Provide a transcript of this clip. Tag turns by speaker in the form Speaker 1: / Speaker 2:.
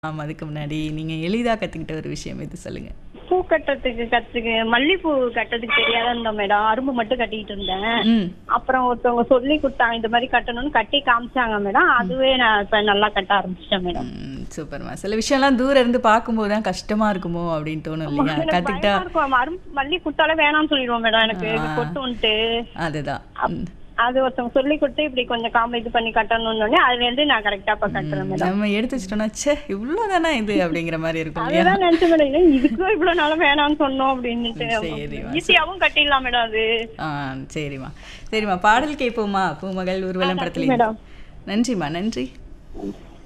Speaker 1: ஆமா. அதுக்கு முன்னாடி நீங்க எளிதா கத்துக்கிட்ட ஒரு விஷயம் எது சொல்லுங்க?
Speaker 2: பூ கட்டுறதுக்கு கத்துக்கு மல்லிப்பூ கட்டுறதுக்கு தெரியாத இருந்தோம் மேடம் அரும்பு மட்டும் கட்டிட்டு இருந்தேன்
Speaker 1: ம்.
Speaker 2: அப்புறம் ஒருத்தவங்க சொல்லி கொடுத்தாங்க இந்த மாதிரி கட்டணும்னு கட்டி காமிச்சாங்க மேடம் அதுவே நான் இப்ப நல்லா கட்ட ஆரம்பிச்சிட்டேன் மேடம்
Speaker 1: ம், சூப்பர்மா. சில விஷயம்லாம் தூரம் இருந்து பார்க்கும்போது தான் கஷ்டமா இருக்குமோ அப்படின்னு தோணும் இல்லையா?
Speaker 2: எனக்கு
Speaker 1: கத்துக்கிட்டா
Speaker 2: பயமா இருக்கும் அரும்பு மல்லி குட்டாலே வேணாம்னு சொல்லிடுவோம் மேடம் எனக்கு இது
Speaker 1: ஆ.
Speaker 2: கொட்டுன்ட்டு
Speaker 1: அதுதான். ம்.
Speaker 2: அது ஒருத்தவங்க சொல்லி கொடுத்து இப்படி கொஞ்சம் காம இது பண்ணி கட்டணும்னு உடனே அதுல இருந்து நான் கரெக்டா இப்ப கட்டுறேன் மேடம்
Speaker 1: நம்ம எடுத்து வச்சிட்டோம்னா ச்சே இவ்வளவுதானா இது அப்படிங்கிற மாதிரி இருக்கும் இல்லையா?
Speaker 2: அதுதான் நினைச்சு மேடம் இல்லை, இதுக்கும் இவ்வளவு நாளும் வேணாம்னு சொன்னோம் அப்படின்னுட்டு
Speaker 1: சரிம்மா.
Speaker 2: ஈஸியாவும் கட்டிடலாம் மேடம் அது
Speaker 1: ஆ சரிம்மா சரிம்மா பாடல் கேட்போமா பூமகள் ஊர்வலம் படத்துல
Speaker 2: மேடம்
Speaker 1: நன்றிம்மா நன்றி
Speaker 2: ம்.